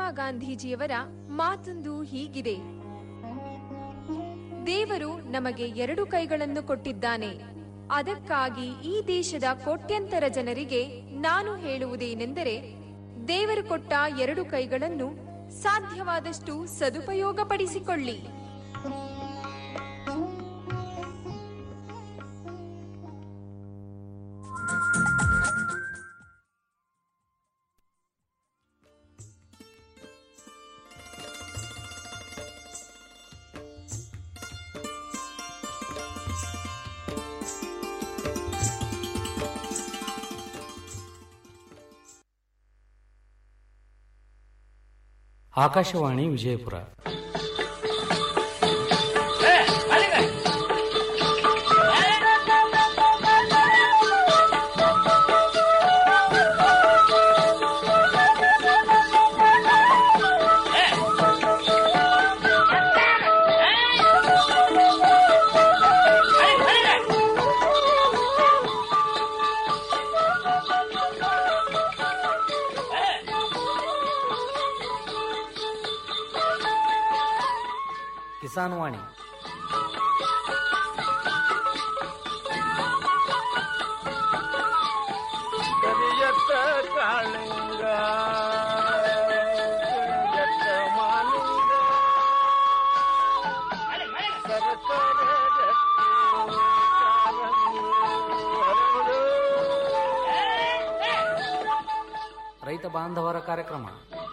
ಗಾಂಧೀಜಿಯವರ ಮಾತೊಂದು ಹೀಗಿದೆ ದೇವರು ನಮಗೆ ಎರಡು ಕೈಗಳನ್ನು ಕೊಟ್ಟಿದ್ದಾನೆ ಅದಕ್ಕಾಗಿ ಈ ದೇಶದ ಕೋಟ್ಯಂತರ ಜನರಿಗೆ ನಾನು ಹೇಳುವುದೇನೆಂದರೆ ದೇವರು ಕೊಟ್ಟ ಎರಡು ಕೈಗಳನ್ನು ಸಾಧ್ಯವಾದಷ್ಟು ಸದುಪಯೋಗಪಡಿಸಿಕೊಳ್ಳಿ ಆಕಾಶವಾಣಿ ವಿಜಯಪುರ ಕಿಸಾನ್ ವಾಣಿ ಕರಿಯತ್ತ ಕಾಳಿಂಗ ಕರಿಯತ್ತ ಮಾಲಿಂಗ ಸರಸರ ಗಟ್ಟಿ ಕಾಲಂಗಿ ಹರಡು. ರೈತ ಬಾಂಧವರ ಕಾರ್ಯಕ್ರಮ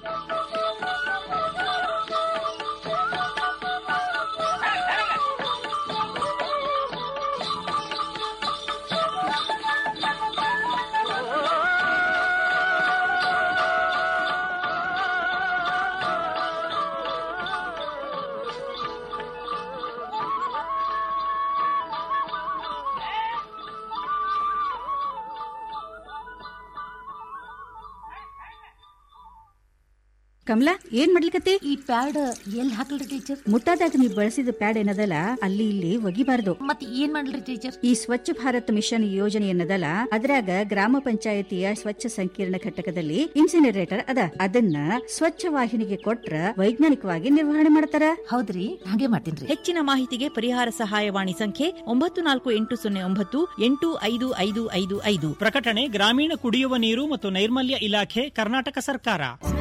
ಕಮಲಾ ಏನ್ ಮಾಡ್ಲಿಕತ್ತಿ ಈ ಪ್ಯಾಡ್ ಎಲ್ಲಿ ಹಾಕಲ್ರಿ ಟೀಚರ್ ಮುಟ್ಟಾದಾಗ ನೀವು ಬಳಸಿದ ಪ್ಯಾಡ್ ಏನದಲ್ಲ ಅಲ್ಲಿ ಇಲ್ಲಿ ಒಗಿಬಾರ್ದು ಮತ್ ಏನ್ ಮಾಡ್ಲಿ ಟೀಚರ್ ಈ ಸ್ವಚ್ಛ ಭಾರತ್ ಮಿಷನ್ ಯೋಜನೆ ಏನದಲ್ಲ ಅದ್ರಾಗ ಗ್ರಾಮ ಪಂಚಾಯತಿಯ ಸ್ವಚ್ಛ ಸಂಕೀರ್ಣ ಘಟಕದಲ್ಲಿ ಇನ್ಸಿನರೇಟರ್ ಅದ ಅದನ್ನ ಸ್ವಚ್ಛ ವಾಹಿನಿಗೆ ಕೊಟ್ರ ವೈಜ್ಞಾನಿಕವಾಗಿ ನಿರ್ವಹಣೆ ಮಾಡ್ತಾರ ಹೌದ್ರಿ ಹಾಗೆ ಮಾಡ್ತೀನ್ರಿ ಹೆಚ್ಚಿನ ಮಾಹಿತಿಗೆ ಪರಿಹಾರ ಸಹಾಯವಾಣಿ ಸಂಖ್ಯೆ ಒಂಬತ್ತು ನಾಲ್ಕು ಎಂಟು ಸೊನ್ನೆ ಒಂಬತ್ತು ಎಂಟು ಐದು ಐದು ಐದು ಐದು ಪ್ರಕಟಣೆ ಗ್ರಾಮೀಣ ಕುಡಿಯುವ ನೀರು ಮತ್ತು ನೈರ್ಮಲ್ಯ ಇಲಾಖೆ ಕರ್ನಾಟಕ ಸರ್ಕಾರ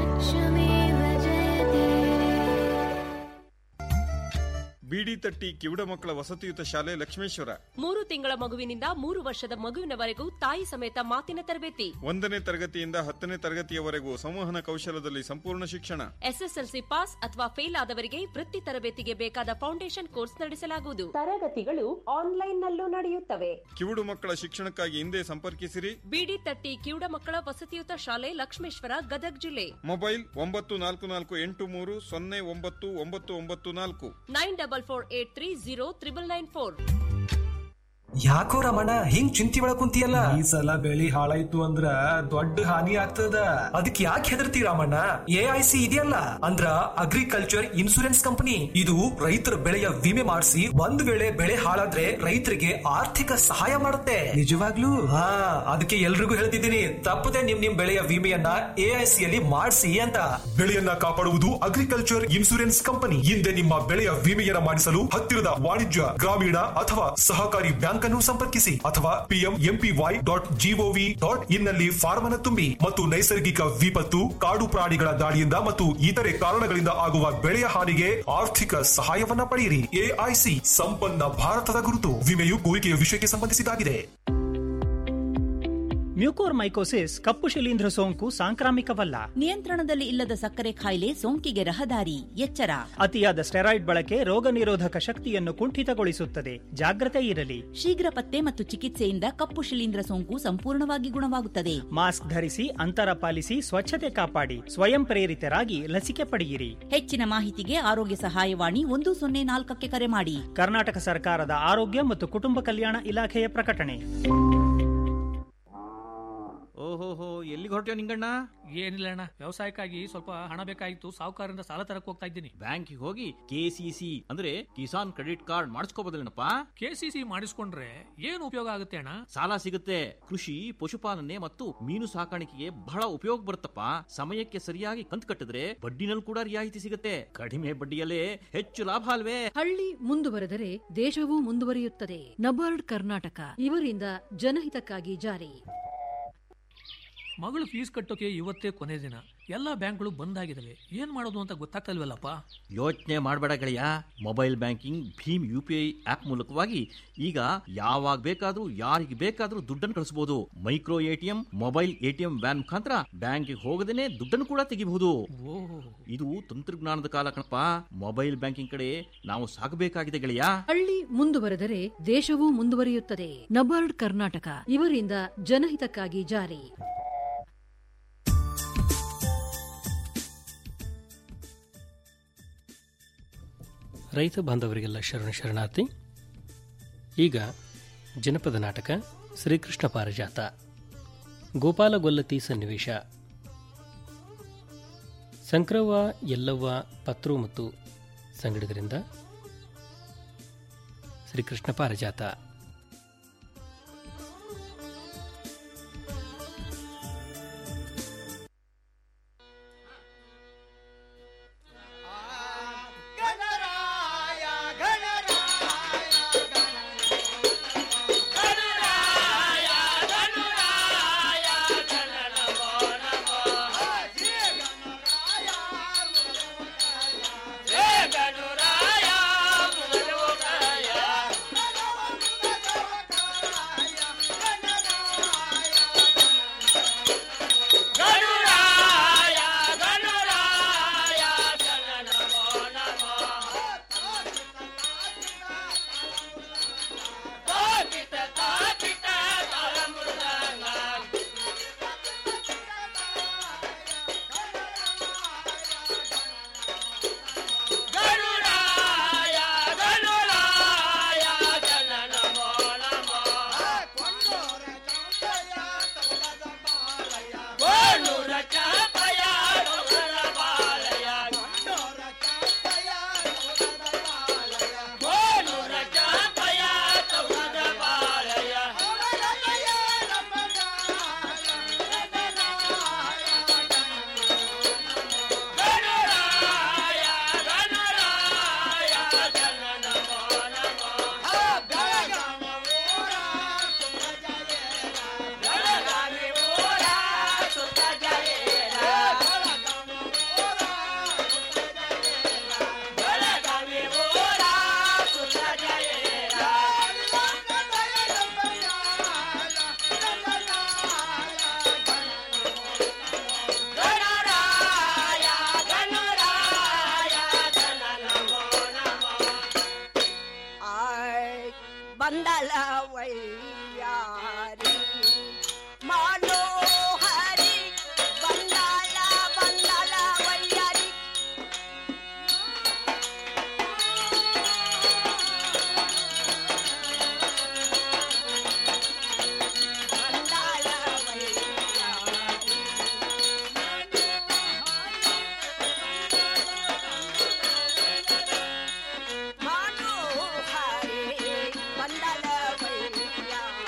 ಬಿಡಿ ತಟ್ಟಿ ಕಿವುಡ ಮಕ್ಕಳ ವಸತಿಯುತ ಶಾಲೆ ಲಕ್ಷ್ಮೇಶ್ವರ ಮೂರು ತಿಂಗಳ ಮಗುವಿನಿಂದ ಮೂರು ವರ್ಷದ ಮಗುವಿನವರೆಗೂ ತಾಯಿ ಸಮೇತ ಮಾತಿನ ತರಬೇತಿ ಒಂದನೇ ತರಗತಿಯಿಂದ ಹತ್ತನೇ ತರಗತಿಯವರೆಗೂ ಸಂವಹನ ಕೌಶಲದಲ್ಲಿ ಸಂಪೂರ್ಣ ಶಿಕ್ಷಣ ಎಸ್ಎಸ್ಎಲ್ಸಿ ಪಾಸ್ ಅಥವಾ ಫೇಲ್ ಆದವರಿಗೆ ವೃತ್ತಿ ತರಬೇತಿಗೆ ಬೇಕಾದ ಫೌಂಡೇಶನ್ ಕೋರ್ಸ್ ನಡೆಸಲಾಗುವುದು ತರಗತಿಗಳು ಆನ್ಲೈನ್ ನಲ್ಲೂ ನಡೆಯುತ್ತವೆ ಕಿವುಡು ಮಕ್ಕಳ ಶಿಕ್ಷಣಕ್ಕಾಗಿ ಹಿಂದೆ ಸಂಪರ್ಕಿಸಿರಿ ಬಿಡಿ ತಟ್ಟಿ ಕಿವುಡ ಮಕ್ಕಳ ವಸತಿಯುತ ಶಾಲೆ ಲಕ್ಷ್ಮೇಶ್ವರ ಗದಗ್ ಜಿಲ್ಲೆ ಮೊಬೈಲ್ ಒಂಬತ್ತು ನಾಲ್ಕು ನಾಲ್ಕು ಎಂಟು ಮೂರು ಸೊನ್ನೆ ಒಂಬತ್ತು ಒಂಬತ್ತು ಒಂಬತ್ತು ನಾಲ್ಕು nine double four eight three zero triple nine four ಯಾಕೋ ರಮಣ ಹಿಂಗ್ ಚಿಂತಿ ಒಳಗ್ ಕುಂತಿಯಲ್ಲ ಈ ಸಲ ಬೆಳಿ ಹಾಳಾಯ್ತು ಅಂದ್ರ ದೊಡ್ಡ ಹಾನಿ ಆಗ್ತದ ಅದಕ್ಕೆ ಯಾಕೆ ಹೆದರ್ತಿ ರಾಮಣ್ಣ ಎ ಐ ಸಿ ಇದೆಯಲ್ಲ ಅಂದ್ರ ಅಗ್ರಿಕಲ್ಚರ್ ಇನ್ಸೂರೆನ್ಸ್ ಕಂಪನಿ ಇದು ರೈತರ ಬೆಳೆಯ ವಿಮೆ ಮಾಡಿಸಿ ಒಂದ್ ವೇಳೆ ಬೆಳೆ ಹಾಳಾದ್ರೆ ರೈತರಿಗೆ ಆರ್ಥಿಕ ಸಹಾಯ ಮಾಡುತ್ತೆ ನಿಜವಾಗ್ಲೂ ಹಾ ಅದಕ್ಕೆ ಎಲ್ರಿಗೂ ಹೇಳ್ತಿದ್ದೀನಿ ತಪ್ಪದೆ ನಿಮ್ ನಿಮ್ ಬೆಳೆಯ ವಿಮೆಯನ್ನ ಎ ಐ ಸಿ ಅಲ್ಲಿ ಮಾಡಿಸಿ ಅಂತ ಬೆಳೆಯನ್ನ ಕಾಪಾಡುವುದು ಅಗ್ರಿಕಲ್ಚರ್ ಇನ್ಸೂರೆನ್ಸ್ ಕಂಪನಿ ಹಿಂದೆ ನಿಮ್ಮ ಬೆಳೆಯ ವಿಮೆಯನ್ನ ಮಾಡಿಸಲು ಹತ್ತಿರದ ವಾಣಿಜ್ಯ ಗ್ರಾಮೀಣ ಅಥವಾ ಸಹಕಾರಿ ಬ್ಯಾಂಕ್ ಅನ್ನು ಸಂಪರ್ಕಿಸಿ ಅಥವಾ PM MPY dot GOV dot in ನಲ್ಲಿ ಫಾರ್ಮ್ ಅನ್ನು ತುಂಬಿ ಮತ್ತು ನೈಸರ್ಗಿಕ ವಿಪತ್ತು ಕಾಡು ಪ್ರಾಣಿಗಳ ದಾಳಿಯಿಂದ ಮತ್ತು ಇತರೆ ಕಾರಣಗಳಿಂದ ಆಗುವ ಬೆಳೆಯ ಹಾನಿಗೆ ಆರ್ಥಿಕ ಸಹಾಯವನ್ನ ಪಡೆಯಿರಿ ಎಐಸಿ ಸಂಪನ್ನ ಭಾರತದ ಗುರುತು ವಿಮೆಯು ಕೋರಿಕೆಯ ವಿಷಯಕ್ಕೆ ಸಂಬಂಧಿಸಿದಾಗಿದೆ ಮ್ಯೂಕೋರ್ ಮೈಕೋಸಿಸ್ ಕಪ್ಪು ಶಿಲೀಂಧ್ರ ಸೋಂಕು ಸಾಂಕ್ರಾಮಿಕವಲ್ಲ ನಿಯಂತ್ರಣದಲ್ಲಿ ಇಲ್ಲದ ಸಕ್ಕರೆ ಕಾಯಿಲೆ ಸೋಂಕಿಗೆ ರಹದಾರಿ ಎಚ್ಚರ ಅತಿಯಾದ ಸ್ಟೆರಾಯ್ಡ್ ಬಳಕೆ ರೋಗ ನಿರೋಧಕ ಶಕ್ತಿಯನ್ನು ಕುಂಠಿತಗೊಳಿಸುತ್ತದೆ ಜಾಗ್ರತೆ ಇರಲಿ ಶೀಘ್ರ ಪತ್ತೆ ಮತ್ತು ಚಿಕಿತ್ಸೆಯಿಂದ ಕಪ್ಪು ಶಿಲೀಂಧ್ರ ಸೋಂಕು ಸಂಪೂರ್ಣವಾಗಿ ಗುಣವಾಗುತ್ತದೆ ಮಾಸ್ಕ್ ಧರಿಸಿ ಅಂತರ ಪಾಲಿಸಿ ಸ್ವಚ್ಛತೆ ಕಾಪಾಡಿ ಸ್ವಯಂ ಪ್ರೇರಿತರಾಗಿ ಲಸಿಕೆ ಪಡೆಯಿರಿ ಹೆಚ್ಚಿನ ಮಾಹಿತಿಗೆ ಆರೋಗ್ಯ ಸಹಾಯವಾಣಿ ಒಂದು ಸೊನ್ನೆ ನಾಲ್ಕಕ್ಕೆ ಕರೆ ಮಾಡಿ ಕರ್ನಾಟಕ ಸರ್ಕಾರದ ಆರೋಗ್ಯ ಮತ್ತು ಕುಟುಂಬ ಕಲ್ಯಾಣ ಇಲಾಖೆಯ ಪ್ರಕಟಣೆ ಓಹೋಹೋ ಎಲ್ಲಿಗೆ ಹೊರಟ್ಯೋ ನಿಂಗಣ್ಣ ಏನಿಲ್ಲ ಅಣ್ಣ ವ್ಯವಸಾಯಕ್ಕಾಗಿ ಸ್ವಲ್ಪ ಹಣ ಬೇಕಾಗಿತ್ತು ಸಾಹುಕಾರರಿಂದ ಸಾಲ ತರಕ್ ಹೋಗ್ತಾ ಇದ್ದೀನಿ ಬ್ಯಾಂಕಿಗೆ ಹೋಗಿ ಕೆಸಿಸಿ ಅಂದ್ರೆ ಕಿಸಾನ್ ಕ್ರೆಡಿಟ್ ಕಾರ್ಡ್ ಮಾಡಿಸ್ಕೋಬೋದಲ್ಲೇನಪ್ಪ ಕೆಸಿಸಿ ಮಾಡಿಸ್ಕೊಂಡ್ರೆ ಏನು ಉಪಯೋಗ ಆಗುತ್ತೆ ಅಣ್ಣ ಸಾಲ ಸಿಗುತ್ತೆ ಕೃಷಿ ಪಶುಪಾಲನೆ ಮತ್ತು ಮೀನು ಸಾಕಾಣಿಕೆಗೆ ಬಹಳ ಉಪಯೋಗ ಬರುತ್ತಪ್ಪ ಸಮಯಕ್ಕೆ ಸರಿಯಾಗಿ ಕಂತು ಕಟ್ಟಿದ್ರೆ ಬಡ್ಡಿನಲ್ಲಿ ಕೂಡ ರಿಯಾಯಿತಿ ಸಿಗುತ್ತೆ ಕಡಿಮೆ ಬಡ್ಡಿಯಲ್ಲೇ ಹೆಚ್ಚು ಲಾಭ ಅಲ್ವೇ ಹಳ್ಳಿ ಮುಂದುವರೆದರೆ ದೇಶವೂ ಮುಂದುವರಿಯುತ್ತದೆ ನಬಾರ್ಡ್ ಕರ್ನಾಟಕ ಇವರಿಂದ ಜನಹಿತಕ್ಕಾಗಿ ಜಾರಿ ಮಗಳು ಫೀಸ್ ಕಟ್ಟೋಕೆ ಇವತ್ತೇ ಕೊನೆ ದಿನ ಎಲ್ಲಾ ಬ್ಯಾಂಕ್ಗಳು ಬಂದ್ ಆಗಿದಾವೆ ಏನ್ ಮಾಡೋದು ಅಂತ ಗೊತ್ತಾಗ್ತಲ್ವಲ್ಲಪ್ಪ ಯೋಚನೆ ಮಾಡಬೇಡ ಗೆಳೆಯ ಮೊಬೈಲ್ ಬ್ಯಾಂಕಿಂಗ್ ಭೀಮ್ ಯು ಪಿ ಐ ಆಪ್ ಮೂಲಕವಾಗಿ ಈಗ ಯಾವಾಗ ಬೇಕಾದ್ರೂ ಯಾರಿಗೆ ಬೇಕಾದ್ರೂ ದುಡ್ಡನ್ನು ಕಳಿಸಬಹುದು micro ATM mobile ATM van ಮುಖಾಂತರ ಬ್ಯಾಂಕಿಗೆ ಹೋಗದೇನೆ ದುಡ್ಡನ್ನು ಕೂಡ ತೆಗಿಬಹುದು ಇದು ತಂತ್ರಜ್ಞಾನದ ಕಾಲ ಕಣಪ್ಪ ಮೊಬೈಲ್ ಬ್ಯಾಂಕಿಂಗ್ ಕಡೆ ನಾವು ಸಾಗಬೇಕಾಗಿದೆ ಗೆಳೆಯ ಹಳ್ಳಿ ಮುಂದುವರೆದರೆ ದೇಶವೂ ಮುಂದುವರಿಯುತ್ತದೆ ನಬಾರ್ಡ್ ಕರ್ನಾಟಕ ಇವರಿಂದ ಜನಹಿತಕ್ಕಾಗಿ ಜಾರಿ ರೈತ ಬಾಂಧವರಿಗೆಲ್ಲ ಶರಣ ಶರಣಾರ್ಥಿ ಈಗ ಜನಪದ ನಾಟಕ ಶ್ರೀಕೃಷ್ಣ ಪಾರಿಜಾತ ಗೋಪಾಲಗೊಲ್ಲತಿ ಸನ್ನಿವೇಶ ಸಂಕ್ರವ್ವ ಎಲ್ಲವ್ವ ಪತ್ರು ಮತ್ತು ಸಂಗಡಿಗರಿಂದ ಶ್ರೀಕೃಷ್ಣ ಪಾರಿಜಾತ ಬಂದಲ ವೈಯಾರಿ ಮನೋಹರಿ ಬಂದಲ ಬಂದಲ ವೈಯಾರಿ ಬಂದಲ ವೈಯಾರಿ ಮನೋಹರಿ ಬಂದಲ ವೈಯಾರಿ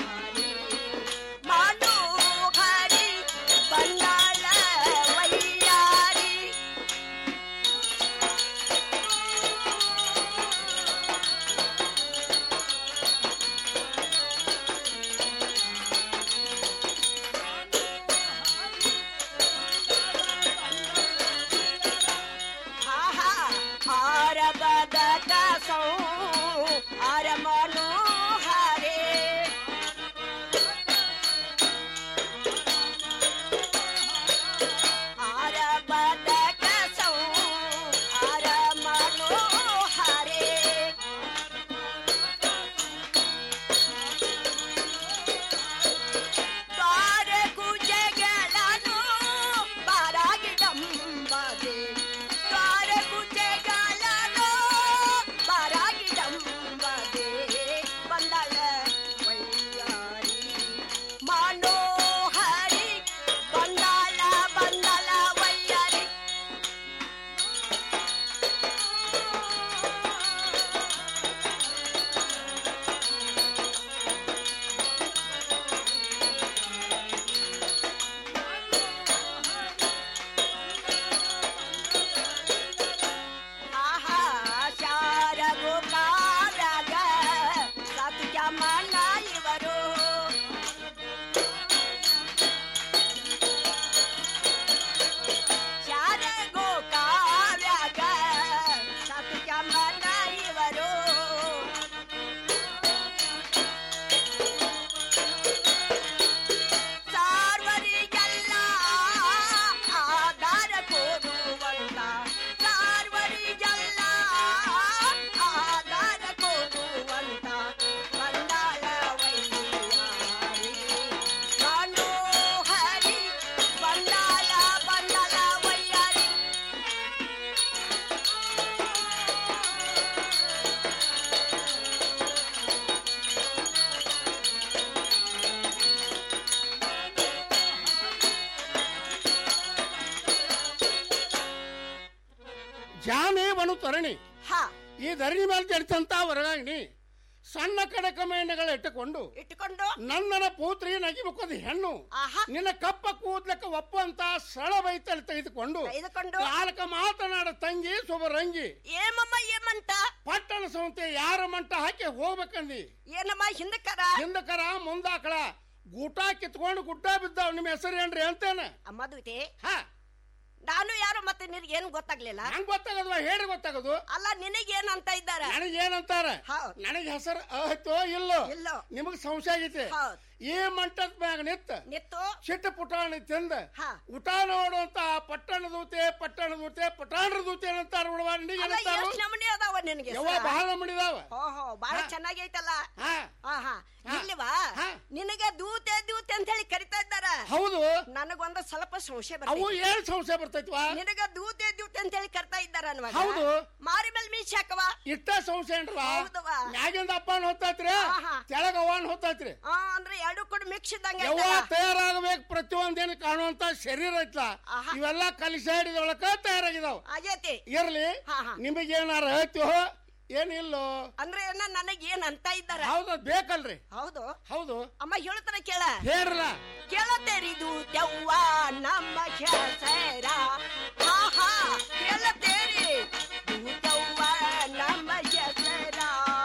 ತರಣಿ ಈ ಧರಣಿ ಮೇಲೆ ಜಡಿತಂತ ವರಗಾಗಿನಿ ಸಣ್ಣ ಕಡಕ ಮೇಣಗಳ ಇಟ್ಟುಕೊಂಡು ಇಟ್ಟುಕೊಂಡು ನನ್ನನ ಪೂತ್ರಿ ನಗಿ ಮುಖದ ಹೆಣ್ಣು ನಿನ್ನ ಕಪ್ಪ ಕೂದ್ಲಕ್ಕ ಒಪ್ಪಂತ ಸಳ ಬೈತಲ್ಲಿ ತೆಗೆದುಕೊಂಡು ತೆಗೆದುಕೊಂಡು ನಾಲ್ಕ ಮಾತನಾಡ ತಂಗಿ ಶುಭರಂಗಿ ಏಮಮ್ಮ ಏಮಂತ ಪಟ್ಟಣ ಸಂತೆ ಯಾರ ಮಂಟ ಹಾಕಿ ಹೋಗ್ಬೇಕಂದಿ ಏನಮ್ಮ ಹಿಂದಕ್ಕರ ಹಿಂದಕರ ಮುಂದಾಕಳ ಗೂಟ ಕಿತ್ಕೊಂಡು ಗುಡ್ಡ ಬಿದ್ದಾವ್ ನಿಮ್ಮ ಹೆಸರು ಏನ್ರಿ ಅಂತೇನ ಮದುವೆ ನಾನು ಯಾರು ಮತ್ತೆ ನಿನಗೆ ಏನು ಗೊತ್ತಾಗ್ಲಿಲ್ಲ ನಂಗ್ ಗೊತ್ತಾಗದ್ವ ಹೇಳಿ ಗೊತ್ತಾಗದು ಅಲ್ಲ ನಿನಗೇನ್ ಅಂತ ಇದ್ದಾರ ನನಗೆ ಏನಂತಾರ ನನಗೆ ಹೆಸರು ಆಯ್ತೋ ಇಲ್ಲೋ ಇಲ್ಲೋ ನಿಮಗ್ ಸಂಶಯ ಆಗೈತಿ ಈ ಮಂಟದ ಮ್ಯಾಗ ನಿತ್ತ ನಿತ್ತು ಚಿಟ್ಟ ಪುಟಾಣಿ ತಿಂದ ಊಟ ನೋಡುವಂತ ಪಟ್ಟಣ ದೂತೆ ಪಟ್ಟಣ ದೂತೆ ಪಟಾಣ ದೂತೆ ಏನಂತಾರ ಬಿಡುವ ನಿನಗೆ ಅಲ್ಲ, ಏನಂತಾರು ಎಷ್ಟ್ ನಮೂನಿ ಅದಾವ ನಿನಗೆ ಯವ್ವ ಬಹಳ ನಮೂನಿದಾವ ಓಹೋ ಬಹಳ ಚೆನ್ನಾಗಿ ಐತಲ್ಲ ಆಹಾ ಇಲ್ವಾ ನಿನಗೆ ದೂತೆ ದೂತೆ ಅಂತ ಹೇಳಿ ಕರಿತಾ ಇದ್ದಾರ ಹೌದು ನನಗೊಂದು ಸ್ವಲ್ಪ ಸಂಶಯ ಅವು ಬರ್ತೈತಿ ಏನ್ ಸಂಶಯ ಬರ್ತೈತ್ವಾ ನಿನಗ ದೂತೆ ದೂತೆ ಅಂತ ಹೇಳಿ ಕರ್ತಾ ಇದ್ದಾರ ಅನ್ವಾಗ ಹೌದು. ಮಾರಿ ಮೇಲೆ ಮೀಸಿ ಹಾಕವ ಇಟ್ಟ ಸಂಶಯ ಏನ್ರವಾ ಹೌದವ್ವ. ಮ್ಯಾಗಿಂದ ಅಪ್ಪನ ಹೊತ್ತೈತ್ರಿ ತೆಳಗ ಅವನ್ ಹೊತ್ತೈತ್ರಿ ಆ ಅಂದ್ರೆ ಎರಡು ಕೂಡ ಮಿಕ್ಸ್ ಇದ್ದಂಗ ಯವ್ವ ತಯಾರಾಗಬೇಕು ಪ್ರತಿಯೊಂದೇನು ಕಾಣುವಂತ ಶರೀರ ಐತ್ಲ ಇವೆಲ್ಲ ಕಲಿಸಾಡಿದೊಳಕ ತಯಾರಾಗಿದಾವ್ ಆಗೈತಿ ಇರ್ಲಿ ನಿಮಗೇನಾರ ಹೇಳ್ತೀವೋ ಏನಿಲ್ಲೋ ಅಂದ್ರೆ ಏನ ನನಗೆ ಏನ್ ಅಂತ ಇದ್ದಾರ ಹೌದು ಬೇಕಲ್ರಿ ಹೌದು ಹೌದು ಅಮ್ಮ ಹೇಳ್ತಾರ ಕೇಳ ಹೇಳ್ರಲ್ಲ ಕೇಳತೇರಿದು ದೆವ್ವ ನಮ್ಮ ಹೆಸರ ಆಹಾ ಕೇಳತೇರಿ ದೆವ್ವ ನಮ್ಮ ಹೆಸರ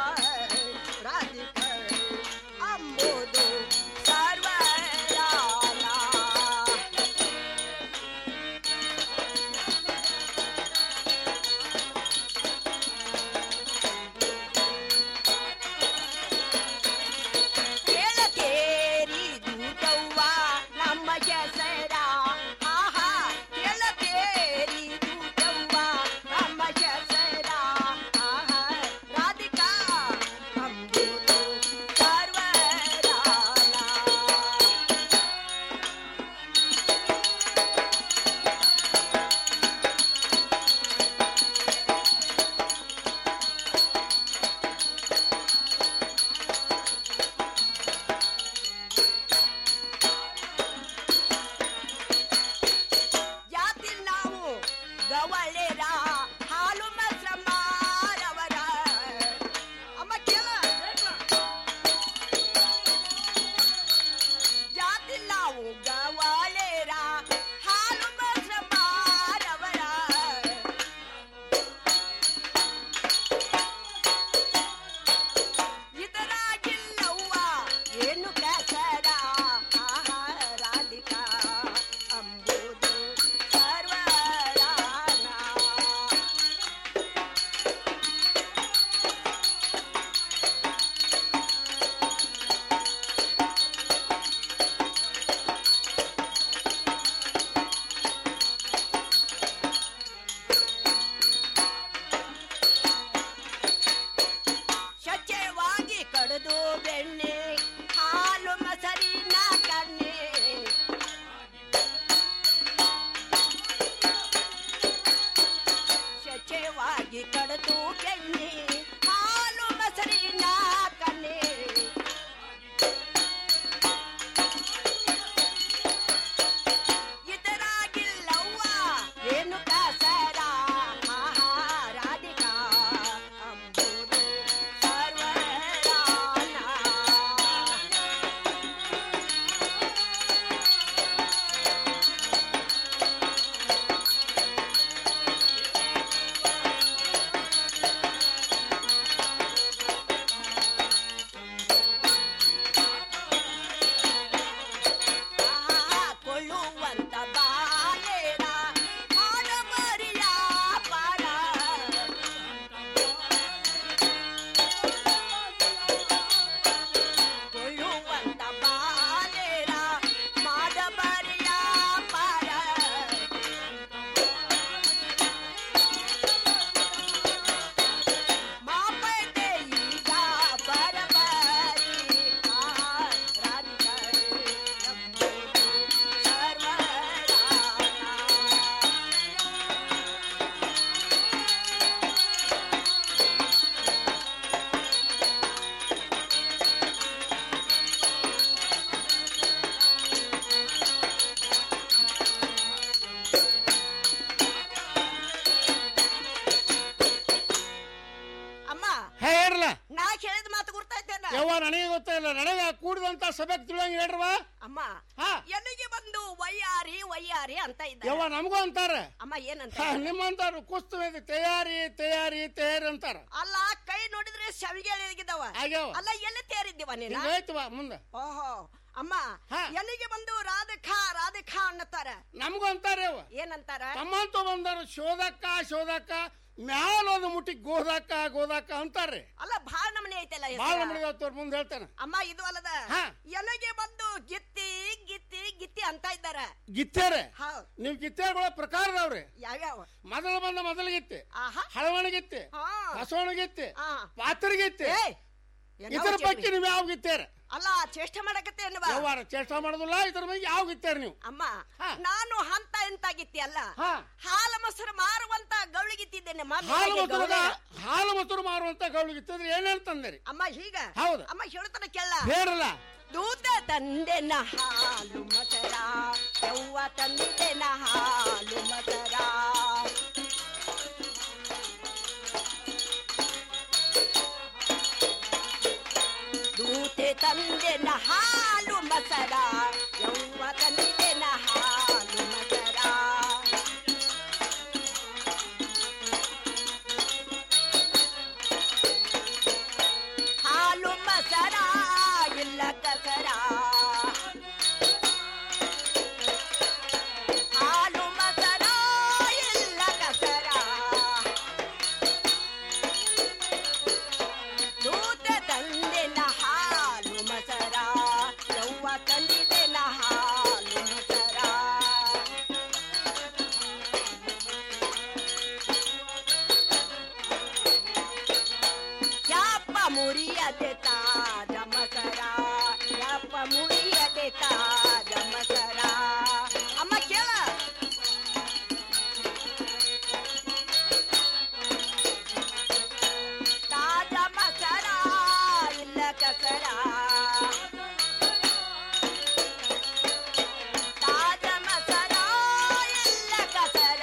ರಾಧಿಕ ಅಂಬುದು ಸರ್ವರಾನ ಕೇಳತೇರಿ ದೂತವ್ವ ನಮ್ಮ ಹೆಸರ ಆಹಾ ಕೇಳತೇರಿ ದೂತವ್ವ ನಮ್ಮ ಅಮ್ಮ ಹೇ ಹೇಳ್ರಲ್ಲ ನಾ ಕೇಳಿದ ಮಾತು ಗುರ್ತಾಯ್ತೇನ ಯವ್ವ ನನಗೆ ಗೊತ್ತಿಲ್ಲ ನನಗೆ ಕೂಡಿದಂತ ಸಭೆಗೆ ತಿಳಿಯಂಗ ಹೇಳ್ರವ ಅಮ್ಮ ಎಲ್ಲಿಗೆ ಬಂದು ವಯ್ಯಾರಿ ವಯ್ಯಾರಿ ಅಂತ ಇದ್ದ ಯವ್ವ ನಮಗೂ ಅಂತಾರ ಅಮ್ಮ ಏನಂತ ಹಾ, ನಿಮ್ಮಂತಾರು ಕುಸ್ತು ಮೇಲೆ ತಯಾರಿ ತಯಾರಿ ತಯಾರಿ ಅಂತಾರ ಅಲ್ಲ ಕೈ ನೋಡಿದ್ರೆ ಸವಿಗೆಳಿಗಿದವ ಆಗ್ಯಾವ. ಅಲ್ಲ ಎಲ್ಲಿ ತೇರಿದ್ದೀವ ನೀನ ಹಿಂಗ್ ಐತವ ಮುಂದ ಓಹೋ ಅಮ್ಮ ಎಲ್ಲಿಗೆ ಬಂದು ರಾಧಕಾ ರಾಧಕಾ ಅನ್ನತ್ತಾರ ನಮಗೂ ಅಂತಾರ ಯವ್ವ ಏನಂತಾರ ತಮ್ಮಂತ ಬಂದಾರ ಶೋಧಕ್ಕ ಶೋಧಕ್ಕ ಮ್ಯಾಲ ಒಂದು ಮುಟ್ಟಿ ಗೋದಾಕ ಗೋದಾಕ ಅಂತಾರ್ರಿ ಅಲ್ಲ ಬಾಳ ನಮನೆ ಐತಲ್ಲ ಹೆಸ್ರ. ಬಾಳ ನಮಗೆ ಅವ್ರ ಮುಂದೆ ಹೇಳ್ತಾನೆ ಅಮ್ಮ ಇದು ಅಲ್ಲದ ಎಲ್ಲಿಗೆ ಬಂದು ಗಿತ್ತಿ ಗಿತ್ತಿ ಗಿತ್ತಿ ಅಂತ ಇದ್ದಾರ ಗಿತ್ತೇರೆ ಹೌದ್ ನೀವು ಗಿತ್ತೇರ್ಗಳ ಪ್ರಕಾರದವ್ರಿ ಯಾವ್ಯಾವ ಮೊದಲು ಬಂದ ಮೊದಲು ಗಿತ್ತೆ ಆಹಾ ಹಳವಣಿಗಿತ್ತೆ ಹಾ. ಬಸವಣಗಿತ್ತೆ ಆ. ಪಾತ್ರಗಿತ್ತೆ ಏನೋ ಇದ್ರ ಚೆಲ್ವಿ. ಪೈಕಿ ನೀವು ಯಾವ ಗಿತ್ತೇರ ಅಲ್ಲ ಚೇಷ್ಟೆ ಮಾಡಕತ್ತೆ ಅನ್ನುವ ವ್ಯವಹಾರ ಚೇಷ್ಟ ಮಾಡೋದಿಲ್ಲ ಇದ್ರ ಬಗ್ಗೆ ಯಾವ ಗಿತ್ತೇರ ನೀವು ಅಮ್ಮ ನಾನು ಹಂತ ಎಂತ ಗಿತ್ತಿ ಅಲ್ಲ ಹಾ. ಹಾಲು ಮೊಸರು ಮಾರುವಂತ ಗೌಳಿಗಿತ್ತಿದ್ದೇನೆ ಮೊದ್ಲು ಹಾಲು ಹೇಗೆ ಮೊಸರು ಗೌಳಿಗ? ಹಾಲು ಮೊಸರು ಮಾರುವಂತ ಗೌಳಿಗಿತ್ತಂದ್ರೆ ಏನೇನ್ ತಂದಿರಿ ಅಮ್ಮ ಹೀಗ ಹೌದು. ಅಮ್ಮ ಹೇಳ್ತಾನೆ ಕೇಳ ಹೇರಲ್ಲ ದೂತ ತಂದೆನ ಹಾಲು ಮಸರ ಯವ್ವ ತಂದೆನ ಹಾಲು ಮಸರ ದೂತೆ ತಂದೆನ ಹಾಲು ಮಸರ ಯವ್ವ ತಂದೆನ ಹಾಲು ಮಸರ ಹಾಲು ಮಸರ ಇಲ್ಲ ಕಸರ ಹಾಲು ಮಸರ ಇಲ್ಲ ಕಸರ ದೂತ ತಂದೆನ ಹಾಲು ಮಸರ ಯವ್ವ ತಂದಿದೆನ ಹಾಲು ಮಸರ ಯಪ್ಪ ಮುರಿಯದೆ ತಾಜ ಮಸರ ಯಪ್ಪ ಮುರಿಯದೆ ತಾಜ ಮಸರ ಅಮ್ಮ ಕೇಳ ತಾಜ ಮಸರ ಇಲ್ಲ ಕಸರ ತಾಜ ಮಸರ ಇಲ್ಲ ಕಸರ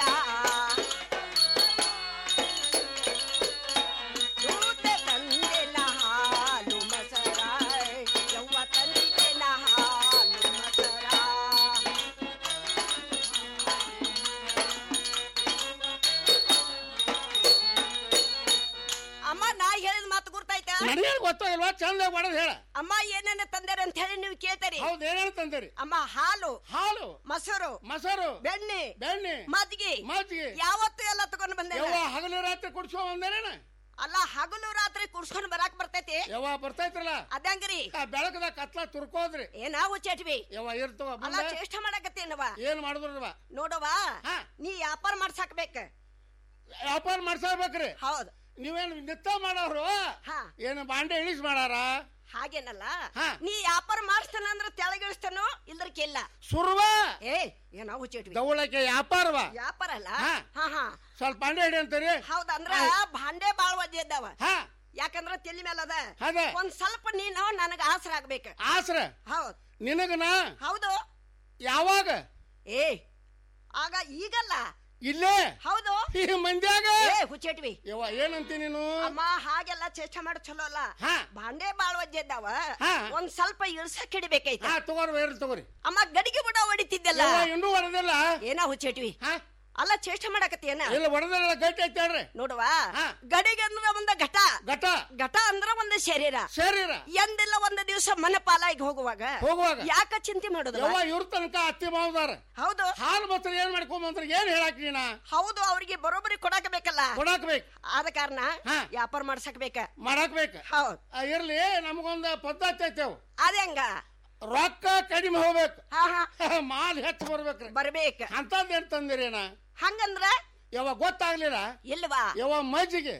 ದೂತ ತಂದೆನ ಹಾಲು ಮಸರ ಯವ್ವ ತಂದೆನ ಹಾಲು ಮಸರ ಅಮ್ಮ ನಾ ಹೇಳಿದ ಮಾತು ಗುರ್ತಾಯ್ತಾ ನನಗೇನು ಗೊತ್ತಾಗಿಲ್ವಾ ಚಂದ ಮಾಡೋದು ಹೇಳ ಅಮ್ಮ ಏನೇನ ತಂದಾರ ಅಂತ ಹೇಳಿ ನೀವು ಕೇಳ್ತಾರಿ ಹೌದು ಏನೇನು ತಂದಿರಿ ಅಮ್ಮ ಹಾಲು ಹಾಲು ಮೊಸರು ಮೊಸರು ಬೆಣ್ಣೆ ಬೆಣ್ಣೆ ಮಜ್ಜಿಗೆ ಮಜ್ಜಿಗೆ ಯಾವತ್ತು ಎಲ್ಲ ತಗೊಂಡ್ ಬಂದೆ ಯವ್ವ ಹಗಲು ರಾತ್ರಿ ಕುಡ್ಸ್ಕೊಂಡ್ ಬಂದೇನೇನ ಅಲ್ಲ ಹಗಲು ರಾತ್ರಿ ಕುಡ್ಸ್ಕೊಂಡ್ ಬರಾಕ್ ಬರ್ತೈತಿ ಯವ್ವ ಬರ್ತೈತ್ರಲ್ಲ ಅದಂಗ್ರಿ ಬೆಳಕದ ಕತ್ಲ ತುರ್ಕೋದ್ರಿ ಏ ನಾವು ಚಟ್ವಿ ಯವ್ವ ಇರ್ತವ ಅಲ್ಲ ಬಂದ ಚೇಷ್ಟ ಮಾಡಕತ್ತೇನವ ಏನ್ ಮಾಡಿದ್ರವ ನೋಡವ ನೀ ವ್ಯಾಪಾರ ಮಾಡ್ಸಾಕ್ಬೇಕ ವ್ಯಾಪಾರ ಮಾಡ್ಸಬೇಕ್ರಿ ಹೌದು ನೀವೇನು ನಿತ್ತ ಮಾಡೋರು ಏನು ಬಾಂಡೆ ಇಳಿಸ್ ಮಾಡಾರ ಹಾಗೇನಲ್ಲ ನೀ ವ್ಯಾಪಾರ ಮಾಡಿಸ್ತಾನ ಅಂದ್ರ ತೆಳಗಿಳಿಸ್ತಾನೋ ಇಲ್ದರ್ಕಿಲ್ಲ ಸುರ್ವ ಏ ಏನೋ ಹುಚ್ಚಿಟ್ವಿ ದವಳಕ್ಕೆ ವ್ಯಾಪಾರವ ವ್ಯಾಪಾರ ಅಲ್ಲ ಹಾ. ಹಾ ಹಾ ಸ್ವಲ್ಪ ಬಾಂಡೆ ಹಿಡಿ ಅಂತೀರಿ ಹೌದಂದ್ರ ಭಾಂಡೆ ಬಾಳ್ ವಜ್ಜೆ ಇದ್ದಾವ ಹಾ ಯಾಕಂದ್ರ ತಲಿ ಮೇಲೆ ಅದ ಅದ. ಒಂದ್ ಸ್ವಲ್ಪ ನೀನು ನನಗ ಆಸರ ಆಗ್ಬೇಕ ಆಸ್ರ ಹೌದ್ ನಿನಗನ ಹೌದು ಯಾವಾಗ ಏ ಆಗ ಈಗಲ್ಲ ಇಲ್ಲೇ ಹೌದು ಈ ಮಂದ್ಯಾಗ ಏ ಹುಚ್ಚೇಟ್ವಿ ಯವ್ವ ಏನಂತಿ ನೀನು ಅಮ್ಮ ಹಾಗೆಲ್ಲ ಚೇಷ್ಟ ಮಾಡಿ ಚಲೋ ಅಲ್ಲ ಹಾ. ಭಾಂಡೆ ಬಾಳ್ ವಜ್ಜೆ ಇದ್ದಾವ ಹಾ. ಒಂದ್ ಸ್ವಲ್ಪ ಇಳ್ಸಕ್ ಹಿಡಿಬೇಕೈತ ಹಾ ತಗೋರಿ ಬೇರೆ ತಗೋರಿ ಅಮ್ಮ ಗಡಿಗೆ ಬುಡ ಹೊಡಿತಿದ್ದಲ್ಲ ಯವ್ವ, ಇನ್ನೂ ಹೊಡೆದಿಲ್ಲ ಏನ ಹುಚ್ಚೇಟ್ವಿ ಅಲ್ಲ ಚೇಷ್ಟ ಮಾಡಕತ್ತೀಯನ ಇಲ್ಲ ಹೊಡೆದಿಲ್ಲ ಗಟ್ಟಿ ಐತೆ ಹೇಳ್ರಿ ನೋಡುವ ಗಡಿಗೆ ಅಂದ್ರ ಒಂದ ಘಟ ಘಟ ಘಟ ಅಂದ್ರ ಒಂದ್ ಶರೀರ ಶರೀರ ಎಂದಿಲ್ಲ ಒಂದ್ ದಿವಸ ಮನ ಪಾಲಾಗಿ ಹೋಗುವಾಗ ಹೋಗುವಾಗ ಯಾಕ ಚಿಂತೆ ಮಾಡುದು ಯವ್ವ ಇವ್ರ ತನಕ ಅತ್ತಿ ಮಾವದಾರ ಹೌದು ಹಾಲು ಬಸ್ತ್ರ ಏನ್ ಮಾಡ್ಕೊಂಬಂದ್ರ ಏನ್ ಹೇಳಾಕ್ ನೀನ ಹೌದು ಅವ್ರಿಗೆ ಬರೋಬ್ಬರಿ ಕೊಡಾಕ ಬೇಕಲ್ಲ ಕೊಡಾಕ್ ಬೇಕು ಆದ ಕಾರಣ ವ್ಯಾಪಾರ ಮಾಡ್ಸಕ್ ಬೇಕ ಮಾಡಾಕ್ ಬೇಕು ಹೌದ್ ಆ, ಇರ್ಲಿ ನಮಗೊಂದ ಪದ್ಧತಿ ಐತೆವ್ ಅದಂಗ ರೊಕ್ಕ ಕಡಿಮೆ ಹೋಗ್ಬೇಕು ಹಾ ಹಾ ಮಾಲ್ ಹೆಚ್ಚು ಬರ್ಬೇಕ್ರಿ ಬರ್ಬೇಕ ಅಂತದ್ ಏನ್ ತಂದಿರೇನ ಹಂಗಂದ್ರ ಯಾವಾಗ ಗೊತ್ತಾಗ್ಲಿಲ್ಲ ಇಲ್ವಾ ಯಾವ ಮಜ್ಜಿಗೆ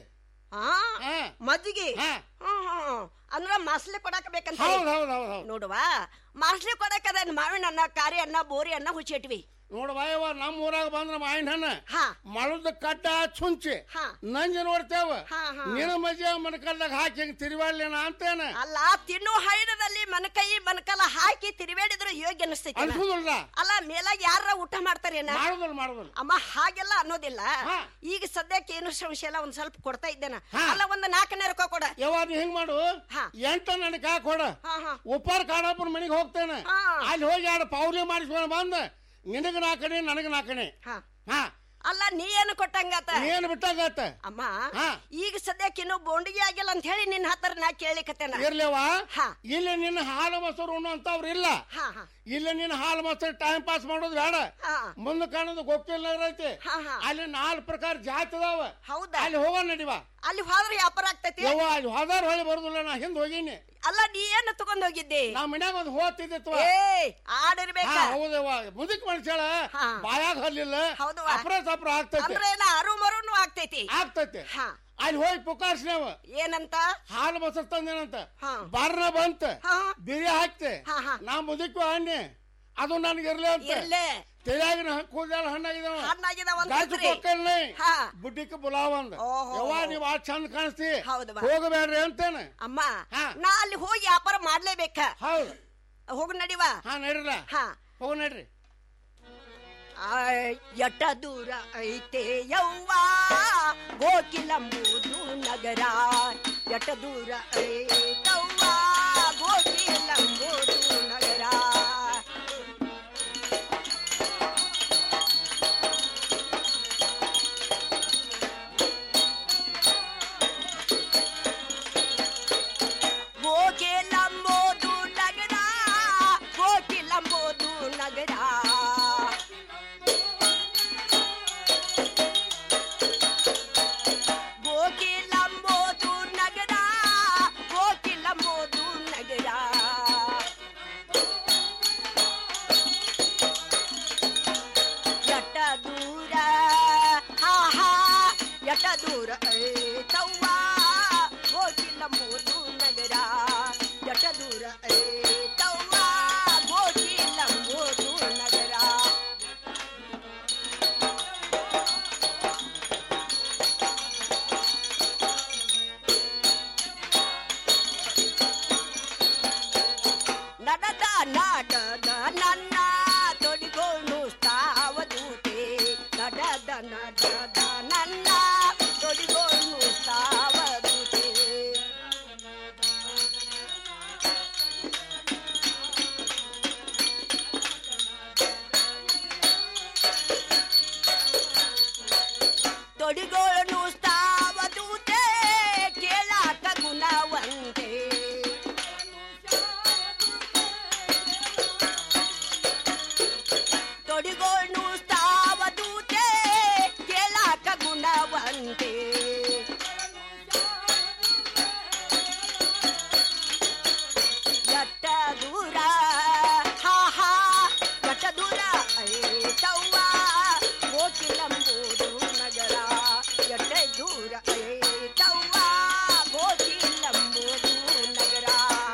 ಹಾ ಮಜ್ಜಿಗೆ ಹ್ಮ್, ಹ್ಮ್, ಹ್ಮ್. ಅಂದ್ರ ಮಾಸ್ಲಿ ಕೊಡಾಕ ಬೇಕಂತ ಹೌದ್ ಹೌದ್ ಹೌದ್ ಹೌದ್ ನೋಡುವ ಮಾಸ್ಲಿ ಕೊಡಾಕ ಅದ ಮಾವಿನ ಅನ್ನ ಕಾರಿ ಅನ್ನ ಬೋರಿ ಅನ್ನ ಹುಚ್ಚಿಟ್ವಿ ನೋಡವ ಯವ್ವ ನಮ್ಮ ಊರಾಗ ಬಂದ್ರ ಮಾವಿನ ಹಣ್ಣ ಮಳದ ಕಡ್ಡ ಚುಂಚಿ ನಂಜಿ ನೋಡ್ತೇವ ನಿನ ಮಜೆ ಮನಕಲ್ದಾಗ ಹಾಕಿ ಹಿಂಗ್ ತಿರುವಾಡ್ಲೇನ ಅಂತೇನ ಅಲ್ಲ ತಿನ್ನು ಹೈನದಲ್ಲಿ ಮನಕೈ ಮನಕಲ ಹಾಕಿ ತಿರುವೇಡಿದ್ರು ಯೋಗ್ಯ ಅನಿಸ್ತೈತಿ ಅನ್ಸುದಿಲ್ಲ ಅಲ್ಲ ಮೇಲಾಗ ಯಾರ ಊಟ ಮಾಡ್ತಾರೇನ ಮಾಡುದಿಲ್ಲ ಮಾಡುದಿಲ್ಲ ಅಮ್ಮ ಹಾಗೆಲ್ಲ ಅನ್ನೋದಿಲ್ಲ ಈಗ ಸದ್ಯಕ್ಕೆ ಏನು ಸಂಶಯ ಇಲ್ಲ ಒಂದ್ ಸ್ವಲ್ಪ ಕೊಡ್ತಾ ಇದ್ದೇನ ಅಲ್ಲ ಒಂದ್ ನಾಲ್ಕನೇ ರೊಕ್ಕ ಕೊಡ ಯವ್ವ ನೀ ಹಿಂಗ್ ಮಾಡು ಎಂಟ ನನಗೆ ಹಾಕ್ ಕೊಡ ಉಪ್ಪಾರ ಕಾಡಪ್ಪನ ಮನೆಗೆ ಹೋಗ್ತೇನೆ ಅಲ್ಲಿ ಹೋಗಿ ಎರಡು ಪೌಲಿ ಮಾಡಿಸ್ಕೊಂಡು ಬಂದ ನಿನಗ ನಾಲ್ಕಣೆ ನನಗ ನಾಲ್ಕಣೆ ಹಾ ಅಲ್ಲ ನೀ ಏನು ಕೊಟ್ಟಂಗಾತ ನೀನ್ ಬಿಟ್ಟಂಗಾತ ಅಮ್ಮ ಈಗ ಸದ್ಯಕ್ಕೆ ಇನ್ನು ಬೋಂಡಿಗೆ ಆಗಿಲ್ಲ ಅಂತ ಹೇಳಿ ನಿನ್ನ ಹತ್ರ ನಾ ಕೇಳಿಕತ್ತೇನ ಇರ್ಲೇವ ಇಲ್ಲಿ ನಿನ್ನ ಹಾಲು ಮೊಸರು ಉಣ್ಣು ಅಂತವ್ರು ಇಲ್ಲ ಇಲ್ಲಿ ನಿನ್ನ ಹಾಲು ಮೊಸರು ಟೈಮ್ ಪಾಸ್ ಮಾಡೋದು ಬೇಡ ಮುಂದೆ ಕಾಣೋದು ಗೊತ್ತಿಲ್ಲ ಐತಿ ಅಲ್ಲಿ ನಾಲ್ಕು ಪ್ರಕಾರ ಜಾತಿ ಅದಾವ ಹೌದಾ ಅಲ್ಲಿ ಹೋಗ ನಡಿವ ಅಲ್ಲಿ ಹೋದ್ರೆ ವ್ಯಾಪಾರ ಆಗ್ತೈತಿ ಯವ್ವ ಅಲ್ಲಿ ಹೋದಾರ ಹೊಳಿ ಬರುದಿಲ್ಲ ನಾ ಹಿಂದ್ ಹೋಗೀನಿ ಅಲ್ಲ ನೀ ಏನು ತಗೊಂಡ್ ಹೋಗಿದ್ದೆ ನಾ ಮನ್ಯಾಗ ಒಂದು ಹೋಗ್ತಿದ್ದಿತ್ವ ಏ ಆಡಿರ್ಬೇಕ ಹೌದವ್ವ ಮುದುಕ್ ಮನುಷ್ಯಳ ಬಾಯಾಗ ಹಲ್ಲಿಲ್ಲ ಅಪ್ರ ಸಪ್ರ ಆಗ್ತೈತಿ ಅಂದ್ರೆ ಏನ ಅರು ಮರುನು ಆಗ್ತೈತಿ ಆಗ್ತೈತಿ ಅಲ್ಲಿ ಹೋಗಿ ಪುಕಾರ್ಸ್ನೇವ ಏನಂತ ಹಾಲು ಮೊಸರು ತಂದೇನಂತ ಬರ್ನ ಬಂತ ಬಿರಿ ಹಾಕ್ತೆ ನಾ ಮುದುಕು ಹಣ್ಣೆ ಅದು ನನಗೆ ಇರ್ಲಿ ಅಂತ ಇರ್ಲಿ. ತಲೆಯಾಗಿನ ಕೂದಲ ಹಣ್ಣಾಗಿದಾವ ಹಣ್ಣಾಗಿದಾವ ಅಂತ ಗಾಜು ಅಂದ್ರಿ? ಕೊಕ್ಕಲ್ನೇ ಹಾ. ಬುಡ್ಡಿಕ್ಕೆ ಬುಲಾವ್ ಅಂದ ಓಹೋ. ಯವ್ವ ನೀವ್ ಆ ಚಂದ ಕಾಣಿಸ್ತಿ ಹೌದವ್ವ. ಹೋಗಬೇಡ್ರಿ ಅಂತೇನೆ ಅಮ್ಮ ನಾ ಅಲ್ಲಿ ಹೋಗಿ ವ್ಯಾಪಾರ ಮಾಡ್ಲೇಬೇಕ ಹೌದು ಹೋಗು ನಡಿವ ಹಾ ನಡ್ರಲ್ಲ ಹಾ ಹೋಗ ನಡ್ರಿ ಆಯ್, ಎಟ್ಟ ದೂರ ಐತೆ ಯವ್ವ ಗೋಕಿಲಂಬುದು ನಗರ ಎಟ್ಟ ದೂರ ಐತವ್ವ ಗೋಕಿಲಂಬುದು ನಗರ ಗೋಕಿಲಂಬುದು ನಗರ ಗೋಕಿಲಂಬುದು ನಗರ ಗೋಕಿಲಂಬೋದು ನಗರ ಗೋಕಿಲಂಬೋದು ನಗರ ಎಟ್ಟ ದೂರ ಹಾ ಹಾ ಎಟ್ಟ ದೂರ ಐತವ್ವ ಗೋಕಿಲಂಬೋದು ನಗರ ಎಟ್ಟ ದೂರ ಐತವ್ವ ಗೋಕಿಲಂಬೋದು ನಗರ ನಡದ ನಾಡದ ನನ್ನ ತೊಡಿಗೋಣು ಸ್ಥಾವದೂತೆ ನಡದ ನಡದ ನನ್ನ ತೊಡಿಗೋಣು ಸ್ಥಾವದೂತೆ ತೊಡಿಗೋಣು ಸ್ಥಾವದೂತೆ ಕೇಳಾಕ ಗುಣವಂತೆ ತೊಡಿಗೋಣು ಸ್ಥಾವದೂತೆ ಕೇಳಾಕ ಗುಣವಂತೆ ಎಟ್ಟ ದೂರ ಹಾ ಹಾ ಎಟ್ಟ ದೂರ ಐತವ್ವ ಗೋಕಿಲಂಬೂದು ನಗರ ಎಟ್ಟ ದೂರ ಐತವ್ವ ಗೋಕಿಲಂಬೂದು ನಗರ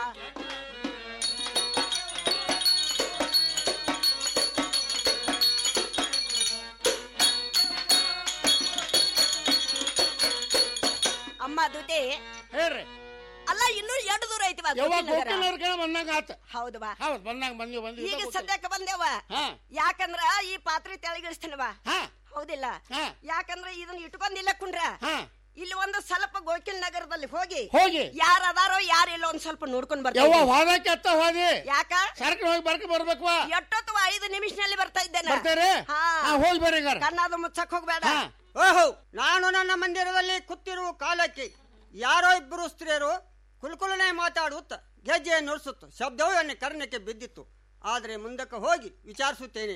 ಅಮ್ಮ ದುಡ್ಡೆ ಹೇಳ್ರಿ ಅಲ್ಲ ಇನ್ನೂ ಎರಡು ದೂರ ಐತಿ ಬಾ ಯವ್ವ ಗೋಕಿಲ್ ನಗರ. ಗೋಕಿನವ್ರ ಬಂದಂಗ ಆತ ಹೌದು ಬಾ ಹೌದ್ ಬಂದಂಗ ಬಂದಿವ್ ಬಂದಿವ್ ಈಗ ಸದ್ಯಕ್ಕೆ ಬಂದೇವ ಹಾ. ಯಾಕಂದ್ರ ಈ ಪಾತ್ರೆ ತೆಳಗಿಳಿಸ್ತೇನವ ಹೌದಿಲ್ಲ ಯಾಕಂದ್ರ ಇದನ್ನ ಇಟ್ಕೊಂಡಿಲ್ಲ ಕುಂಡ್ರ ಇಲ್ಲಿ ಒಂದು ಸ್ವಲ್ಪ ಗೋಕಿಲ್ ನಗರದಲ್ಲಿ ಹೋಗಿ ಹೋಗಿ. ಯಾರ ಅದಾರೋ ಯಾರಿಲ್ಲ ಒಂದ್ ಸ್ವಲ್ಪ ನೋಡ್ಕೊಂಡ್ ಯವ್ವ ಬರ್ತೀವಿ ಹೋದಕ್ಕೆ ಅತ್ತ ಹೋದಿ ಯಾಕ ಸರ್ಕ ಹೋಗಿ ಬರ್ಕ ಬರ್ಬೇಕ್ವಾ ಎಷ್ಟೊತ್ತು ಐದು ನಿಮಿಷನಲ್ಲಿ ಬರ್ತಾ ಇದ್ದೇನೆ ಬರ್ತಾರೆ ಹಾ. ಹಾ, ಹೋಗಿ ಬರ್ರಿ ಹಂಗಾರ. ಕಣ್ಣಾದ ಮುಚ್ಚಕ್ ಹೋಗ್ಬೇಡ ಓಹೋ ನಾನು ನನ್ನ ಮಂದಿರದಲ್ಲಿ ಕೂತಿರುವ ಕಾಲಕ್ಕೆ ಯಾರೋ ಇಬ್ಬರು ಸ್ತ್ರೀಯರು ಕುಲ್ಕುಲನೆ ಮಾತಾಡುತ್ತ ಗೆಜ್ಜೆ ನುಡಿಸುತ್ತ ಶಬ್ದವು ನನ್ನ ಕರ್ಣಕ್ಕೆ ಬಿದ್ದಿತ್ತು ಆದರೆ ಮುಂದಕ್ಕೆ ಹೋಗಿ ವಿಚಾರಿಸುತ್ತೇನೆ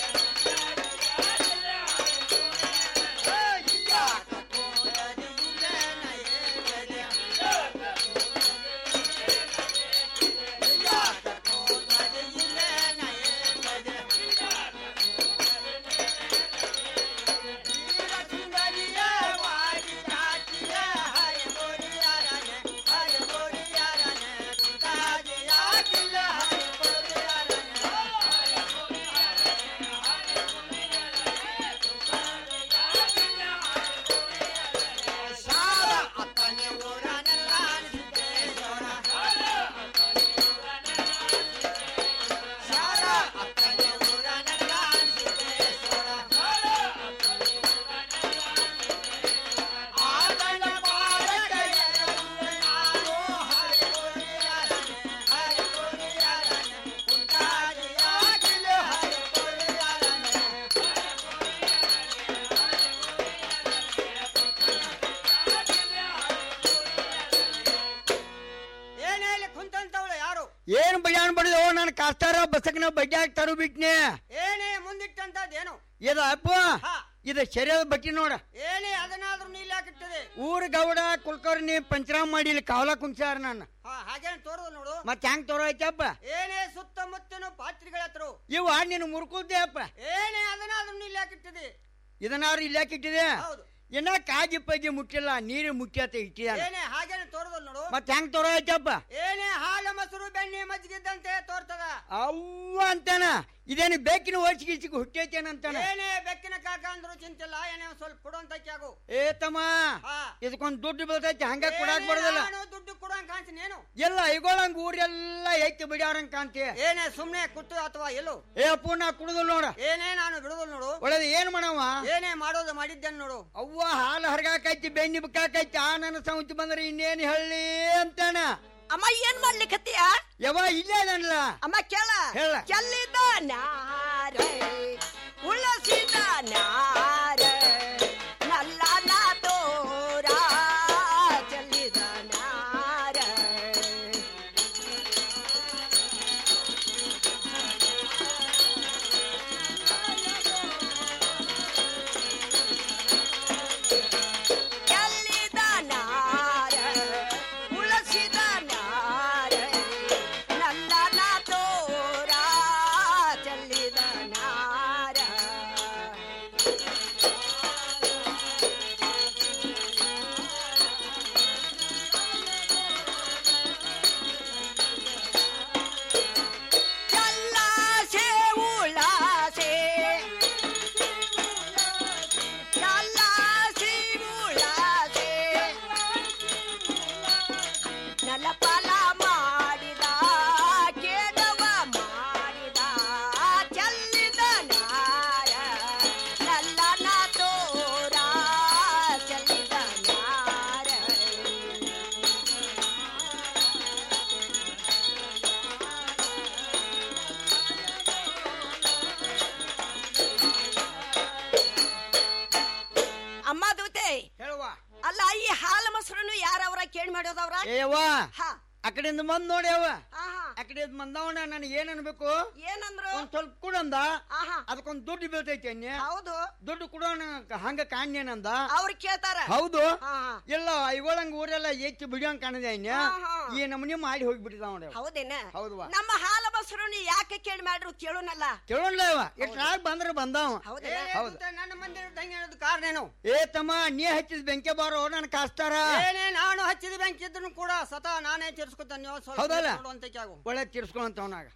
Yeah. ಕಾಸ್ತಾರ ಬಸಕನ ಬಡ್ಡ್ಯಾಗ ತರು ಬಿಟ್ನೆ ಏನೇ ಮುಂದಿಟ್ಟಂತದ್ದೇನು ಇದ ಅಪ್ಪ ಇದ ಸರಿಯಾದ ಬಟ್ಟಿ ನೋಡ ಏನೇ ಅದನ್ನಾದ್ರೂ ನೀಲ್ ಹಾಕಿರ್ತದೆ ಊರ ಗೌಡ ಕುಲ್ಕರ್ಣಿ ಪಂಚರಾಮ್ ಮಾಡಿ ಇಲ್ಲಿ ಕಾವಲ ಕುಂಚಾರ ನಾನು ಹಾ ಹಾಗೇನ್ ತೋರುದು ನೋಡು ಮತ್ ಹೆಂಗ್ ತೋರ ಐತಪ್ಪ ಏನೇ ಸುತ್ತಮುತ್ತಲು ಪಾತ್ರಿಗಳ ಹತ್ರ ಇವ ನೀನು ಮುರ್ಕುದ್ದೆ ಅಪ್ಪ ಏನೇ ಅದನ್ನಾದ್ರೂ ನೀಲ್ ಹಾಕಿರ್ತದೆ ಇದನ್ನಾರು ಇಲ್ಲಿ ಇಟ್ಟಿದೆ ಇನ್ನ ಕಾಜಿ ಪಜ್ಜಿ ಮುಟ್ಟಿಲ್ಲ ನೀರು ಮುಟ್ಟಿ ಇಟ್ಟಿದ ಏನೇ ಹಾಗೇನೆ ತೋರುದಲ್ ನೋಡು ಮತ್ ಹೆಂಗ್ ತೋರ ಐತಪ್ಪ ಏನೇ ಹಾಲು ಮೊಸರು ಬೆಣ್ಣೆ ಮಜ್ಜಿಗಿದ್ದಂತೆ ತೋರ್ತದ ಅವ್ವ ಅಂತಾನ ಇದೇನು ಬೇಕಿನ ಓಚಿಗೆ ಇಚ್ಚಿಗೆ ಹುಟ್ಟೈತೇನಂತಾನ ಏನೇ ಬೆಕ್ಕಿನ ಕಾಕ ಅಂದ್ರು ಚಿಂತಿಲ್ಲ ಏನೇ ಒಂದ್ ಸ್ವಲ್ಪ ಕೊಡು ಅಂತ ಕ್ಯಾಗು ಏ ತಮ್ಮ ಇದಕ್ಕೊಂದ್ ದುಡ್ಡು ಬೀಳ್ತೈತಿ ಹಂಗ ಕೊಡಾಕ್ ಬರೋದಿಲ್ಲ ನಾನು ದುಡ್ಡು ಕೊಡಂಗ್ ಕಾಣ್ತೀನೇನು ಎಲ್ಲ ಐಗೋಳಂಗ್ ಊರೆಲ್ಲ ಐತಿ ಬಿಡ್ಯಾರಂಗ್ ಕಾಂತಿ ಏನೇ ಸುಮ್ನೆ ಕೂತು ಅಥವಾ ಎಲ್ಲೋ ಏ ಅಪ್ಪು ನಾ ಕುಡುದು ನೋಡ ಏನೇ ನಾನು ಬಿಡುದಿಲ್ಲ ನೋಡು ಒಳ್ಳೇದು ಏನ್ ಮಾಡವ ಏನೇ ಮಾಡೋದು ಮಾಡಿದ್ದೇನೆ ನೋಡು ಅವ್ವ ಹಾಲು ಹರ್ಗಾಕೈತಿ ಬೆಣ್ಣಿ ಬಿಕ್ಕಾಕೈತಿ ಆ ನನ್ನ ಸಂತಿ ಬಂದ್ರೆ ಇನ್ನೇನ್ ಹೇಳಿ ಅಂತಾನ ಅಮ್ಮ ಏನ್ ಮಾಡ್ಲಿಕ್ಕತ್ತೀಯ ಯವ ಇಲ್ಲೇ ಅದನ್ಲ ಅಮ್ಮ ಕೇಳ ಹೇಳ. ಚೆಲ್ಲಿದ ನಾರೆ ಉಳಸಿದ ನಾರೆ ನಲ್ಲನ ತೋರ ಚೆಲ್ಲಿದ ನಾರೆ ಚೆಲ್ಲಿದ ನಾರೆ ಉಳಸಿದ ನಾರೆ ನಲ್ಲನ ತೋರ ಚೆಲ್ಲಿದ ನಾರ ಚಲ್ಲಾಸೆ ಉಳಾಸೆ ಚಲ್ಲಾಸಿ ಉಳಾಸೆ ನಲಪಲ ಮಾಡಿದ ಕೇದವ ಮಾಡಿದ ಚೆಲ್ಲಿದ ನಾರ ನಲ್ಲನ ತೋರ ಚೆಲ್ಲಿದ ನಾರ ಅಮ್ಮ ದೂತೆ ಹೇಳುವ ಅಲ್ಲ ಈ ಹಾಲು ಮೊಸರನ್ನು ಯಾರವ್ರ ಕೇಳಿ ಮಾಡೋದವ್ರ ಏಯವ್ವ ಹಾ. ಆ ಕಡೆಯಿಂದ ಬಂದ್ ನೋಡಿ ಅವ ಆಹಾ. ಆ ಕಡೆಯಿಂದ ಬಂದವನ ನನಗೆ ಏನ್ ಅನ್ಬೇಕು ಏನಂದ್ರು ಒಂದ್ ಸ್ವಲ್ಪ ಕೊಡಂದ ಆಹಾ. ಅದಕ್ಕೊಂದ್ ದುಡ್ಡು ಬೀಳ್ತೈತಿ ಅನ್ಯ ಹೌದು ದುಡ್ಡು ಕೊಡೋಣ ಹಂಗ ಕಾಣ್ಯನಂದ ಅವ್ರು ಕೇಳ್ತಾರ ಹೌದು ಆಹಾ. ಎಲ್ಲ ಐಗೋಳಂಗ ಊರೆಲ್ಲ ಹೆಚ್ಚು ಬಿಡಿಯಂಗ್ ಕಾಣದೆ ಅನ್ಯ ಆಹಾ. ಈ ನಮೂನಿ ಮಾಡಿ ಹೋಗ್ಬಿಟ್ಟಿದ ನೋಡಿ ಹೌದೇನ ಹೌದವ್ವ. ನಮ್ಮ ಹಾಲು ಮೊಸರನ್ನು ಯಾಕೆ ಕೇಳಿ ಮಾಡ್ರು ಕೇಳೋನಲ್ಲ ಕೇಳೋಣ ಇವ ಎಷ್ಟ್ರಾಗ ಬಂದ್ರ ಬಂದಾವ ಹೌದೇನ ಹೌದು ನನ್ನ ಮಂದಿರ ಹೆಂಗೆ ಹೇಳೋದು ಕಾರಣ ಏನು ಏ ತಮ್ಮ ನೀ ಹಚ್ಚಿದ ಬೆಂಕಿ ಬಾರೋ ನನ್ ಕಾಸ್ತಾರ ಏನೇ ನಾನು ಹಚ್ಚಿದ ಬ್ಯಾಂಕ್ ಇದ್ರು ಕೂಡ ಸ್ವತಃ ನಾನೇ ತೀರ್ಸ್ಕೊತಾನೆ ನೀವು ಸ್ವಲ್ಪ ಹೌದಲ್ಲ ನೋಡುವಂತ ಕ್ಯಾಗು ಒಳ್ಳೆ ತೀರ್ಸ್ಕೊಂತವನಾಗ